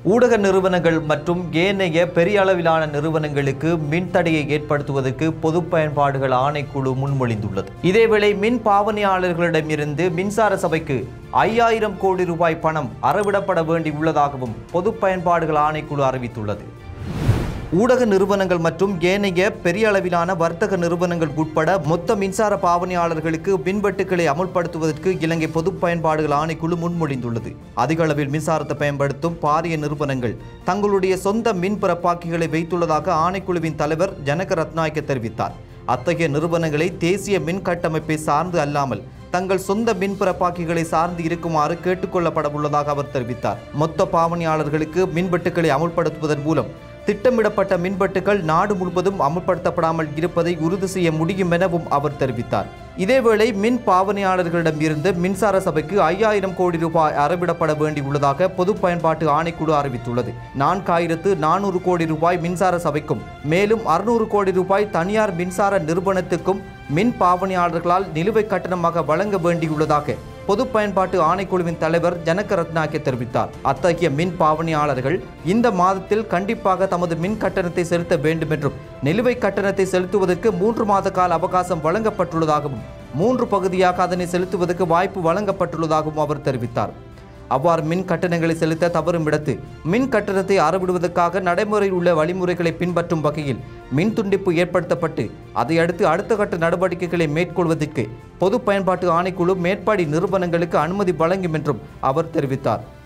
ஊடக நிறுவனங்கள் மற்றும் ஏனைய பெரிய அளவிலான நிறுவனங்களுக்கு மின்தடையை ஏற்படுத்துவதற்கு பொது பயன்பாடுகள் ஆணைக்குழு முன்மொழிந்துள்ளது இதேவேளை மின் பாவனையாளர்களிடமிருந்து மின்சார சபைக்கு ஐயாயிரம் கோடி ரூபாய் பணம் அறவிடப்பட வேண்டியுள்ளதாகவும் பொது பயன்பாடுகள் ஆணைக்குழு அறிவித்துள்ளது ஊடக நிறுவனங்கள் மற்றும் ஏனைய பெரிய அளவிலான வர்த்தக நிறுவனங்கள் உட்பட மொத்த மின்சார பாவனையாளர்களுக்கு மின்வெட்டுக்களை அமுல்படுத்துவதற்கு இலங்கை பொது பயன்பாடுகள் ஆணைக்குழு முன்மொழிந்துள்ளது அதிக அளவில் மின்சாரத்தை பயன்படுத்தும் பாரிய நிறுவனங்கள் தங்களுடைய சொந்த மின் பிறப்பாக்கிகளை வைத்துள்ளதாக ஆணைக்குழுவின் தலைவர் ஜனக ரத்நாயக்க தெரிவித்தார் அத்தகைய நிறுவனங்களை தேசிய மின் கட்டமைப்பை சார்ந்து அல்லாமல் தங்கள் சொந்த மின் பிறப்பாக்கிகளை சார்ந்து இருக்குமாறு கேட்டுக்கொள்ளப்பட உள்ளதாக அவர் தெரிவித்தார் மொத்த பாவனையாளர்களுக்கு மின்வெட்டுக்களை அமுல்படுத்துவதன் மூலம் திட்டமிடப்பட்ட மின்வெட்டுகள் நாடு முழுவதும் அமல்படுத்தப்படாமல் இருப்பதை உறுதி செய்ய முடியும் எனவும் அவர் தெரிவித்தார் இதேவேளை மின் பாவனையாளர்களிடம் இருந்து மின்சார சபைக்கு ஐயாயிரம் கோடி ரூபாய் அறவிடப்பட வேண்டியுள்ளதாக பொது பயன்பாட்டு ஆணைக்குழு அறிவித்துள்ளது நான்காயிரத்து நானூறு கோடி ரூபாய் மின்சார சபைக்கும் மேலும் அறுநூறு கோடி ரூபாய் தனியார் மின்சார நிறுவனத்துக்கும் மின் பாவனையாளர்களால் நிலுவைக் கட்டணமாக வழங்க வேண்டியுள்ளதாக பொது பயன்பாட்டு ஆணைக்குழுவின் தலைவர் ஜனக ரத்னாக்கே தெரிவித்தார் அத்தகைய மின் பாவனையாளர்கள் இந்த மாதத்தில் கண்டிப்பாக தமது மின் கட்டணத்தை செலுத்த வேண்டும் என்றும் நிலுவைக் கட்டணத்தை செலுத்துவதற்கு மூன்று மாத கால அவகாசம் வழங்கப்பட்டுள்ளதாகவும் மூன்று பகுதியாக அதனை செலுத்துவதற்கு வாய்ப்பு வழங்கப்பட்டுள்ளதாகவும் அவர் தெரிவித்தார் அவ்வாறு மின் கட்டணங்களை செலுத்த தவறும் இடத்து மின் கட்டணத்தை அறவிடுவதற்காக நடைமுறையில் உள்ள வழிமுறைகளை பின்பற்றும் வகையில் மின் துண்டிப்பு ஏற்படுத்தப்பட்டு அதையடுத்து அடுத்த கட்ட நடவடிக்கைகளை மேற்கொள்வதற்கு பொது பயன்பாட்டு ஆணைக்குழு மேற்பாடி நிறுவனங்களுக்கு அனுமதி வழங்கும் என்றும் அவர் தெரிவித்தார்